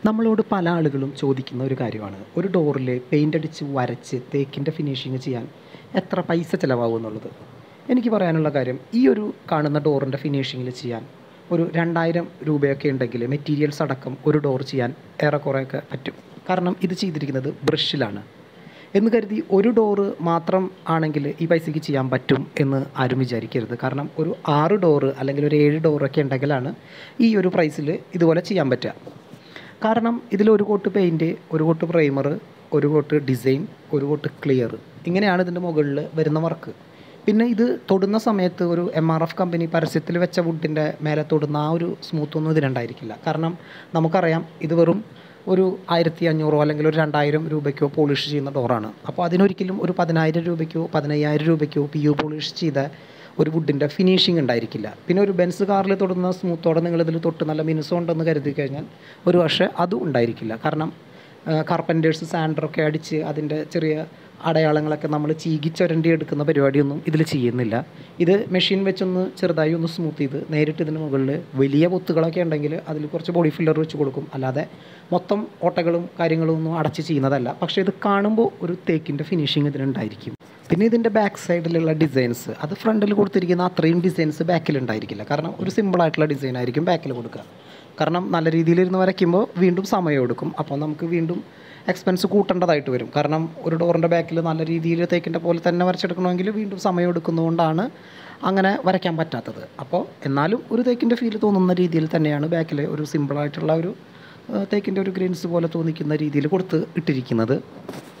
നമ്മളോട് പല ആളുകളും ചോദിക്കുന്ന ഒരു കാര്യമാണ് ഒരു ഡോറിൽ പെയിൻ്റ് അടിച്ച് വരച്ച് തേക്കിൻ്റെ ഫിനിഷിങ് ചെയ്യാൻ എത്ര പൈസ ചിലവാകും എന്നുള്ളത് എനിക്ക് പറയാനുള്ള കാര്യം ഈ ഒരു കാണുന്ന ഡോറിൻ്റെ ഫിനിഷിങ്ങിൽ ചെയ്യാൻ ഒരു രണ്ടായിരം രൂപയൊക്കെ ഉണ്ടെങ്കിൽ മെറ്റീരിയൽസ് അടക്കം ഒരു ഡോർ ചെയ്യാൻ ഏറെക്കുറെയൊക്കെ പറ്റും കാരണം ഇത് ചെയ്തിരിക്കുന്നത് ബ്രഷിലാണ് എന്ന് കരുതി ഒരു ഡോറ് മാത്രം ആണെങ്കിൽ ഈ പൈസയ്ക്ക് ചെയ്യാൻ പറ്റും എന്ന് ആരും വിചാരിക്കരുത് കാരണം ഒരു ആറ് ഡോറ് അല്ലെങ്കിൽ ഒരു ഏഴ് ഡോറൊക്കെ ഉണ്ടെങ്കിലാണ് ഈ ഒരു പ്രൈസിൽ ഇതുപോലെ ചെയ്യാൻ പറ്റുക കാരണം ഇതിൽ ഒരു കോട്ട് പെയിൻറ്റ് ഒരു കോട്ട് പ്രൈമർ ഒരു കോട്ട് ഡിസൈൻ ഒരു കോട്ട് ക്ലിയർ ഇങ്ങനെയാണ് ഇതിൻ്റെ മുകളിൽ വരുന്ന വർക്ക് പിന്നെ ഇത് തൊടുന്ന സമയത്ത് ഒരു എം ആർ എഫ് കമ്പനി പരസ്യത്തിൽ വെച്ച വുഡിൻ്റെ മേലെ തൊടുന്ന ആ ഒരു സ്മൂത്തൊന്നും ഇതിനുണ്ടായിരിക്കില്ല കാരണം നമുക്കറിയാം ഇത് വെറും ഒരു ആയിരത്തി അഞ്ഞൂറോ അല്ലെങ്കിൽ ഒരു രണ്ടായിരം രൂപയ്ക്കോ പോളിഷ് ചെയ്യുന്ന ഡോറാണ് അപ്പോൾ അതിനൊരിക്കലും ഒരു പതിനായിരം രൂപയ്ക്കോ പതിനയ്യായിരം രൂപയ്ക്കോ പി യു പോളിഷ് ചെയ്ത ഒരു വുഡിൻ്റെ ഫിനിഷിംഗ് ഉണ്ടായിരിക്കില്ല പിന്നെ ഒരു ബെൻസ് കാറിൽ തൊടുന്ന സ്മൂത്തോടെ നിങ്ങളിതിൽ തൊട്ട് നല്ല മിനുസമുണ്ടെന്ന് കരുതി കഴിഞ്ഞാൽ ഒരു പക്ഷേ അതും ഉണ്ടായിരിക്കില്ല കാരണം കാർപ്പൻറ്റേഴ്സ് സാൻഡറൊക്കെ അടിച്ച് അതിൻ്റെ ചെറിയ അടയാളങ്ങളൊക്കെ നമ്മൾ ചീകി ചുരണ്ടി എടുക്കുന്ന പരിപാടിയൊന്നും ഇതിൽ ചെയ്യുന്നില്ല ഇത് മെഷീൻ വെച്ചൊന്ന് ചെറുതായി ഒന്ന് സ്മൂത്ത് ചെയ്ത് നേരിട്ട് ഇതിന് മുകളിൽ വലിയ പൊത്തുകളൊക്കെ ഉണ്ടെങ്കിൽ അതിൽ കുറച്ച് ബോഡി ഫില്ലർ വെച്ച് കൊടുക്കും അല്ലാതെ മൊത്തം ഓട്ടകളും കാര്യങ്ങളും ഒന്നും അടച്ച് ചെയ്യുന്നതല്ല പക്ഷേ ഇത് കാണുമ്പോൾ ഒരു തേക്കിൻ്റെ ഫിനിഷിങ് ഇതിനുണ്ടായിരിക്കും പിന്നെ ഇതിൻ്റെ ബാക്ക് സൈഡിലുള്ള ഡിസൈൻസ് അത് ഫ്രണ്ടിൽ കൊടുത്തിരിക്കുന്ന അത്രയും ഡിസൈൻസ് ബാക്കിൽ ഉണ്ടായിരിക്കില്ല കാരണം ഒരു സിമ്പിളായിട്ടുള്ള ഡിസൈൻ ആയിരിക്കും ബാക്കിൽ കൊടുക്കുക കാരണം നല്ല രീതിയിലിരുന്ന് വരയ്ക്കുമ്പോൾ വീണ്ടും സമയം എടുക്കും അപ്പോൾ നമുക്ക് വീണ്ടും എക്സ്പെൻസ് കൂട്ടേണ്ടതായിട്ട് വരും കാരണം ഒരു ഡോറിൻ്റെ ബാക്കിൽ നല്ല രീതിയിൽ തേക്കിൻ്റെ പോലെ തന്നെ വരച്ചെടുക്കണമെങ്കിൽ വീണ്ടും സമയം എടുക്കുന്നതുകൊണ്ടാണ് അങ്ങനെ വരയ്ക്കാൻ പറ്റാത്തത് അപ്പോൾ എന്നാലും ഒരു തേക്കിൻ്റെ ഫീൽ തോന്നുന്ന രീതിയിൽ തന്നെയാണ് ബാക്കിൽ ഒരു സിമ്പിളായിട്ടുള്ള ഒരു തേക്കിൻ്റെ ഒരു ഗ്രെയിൻസ് പോലെ തോന്നിക്കുന്ന രീതിയിൽ കൊടുത്ത് ഇട്ടിരിക്കുന്നത്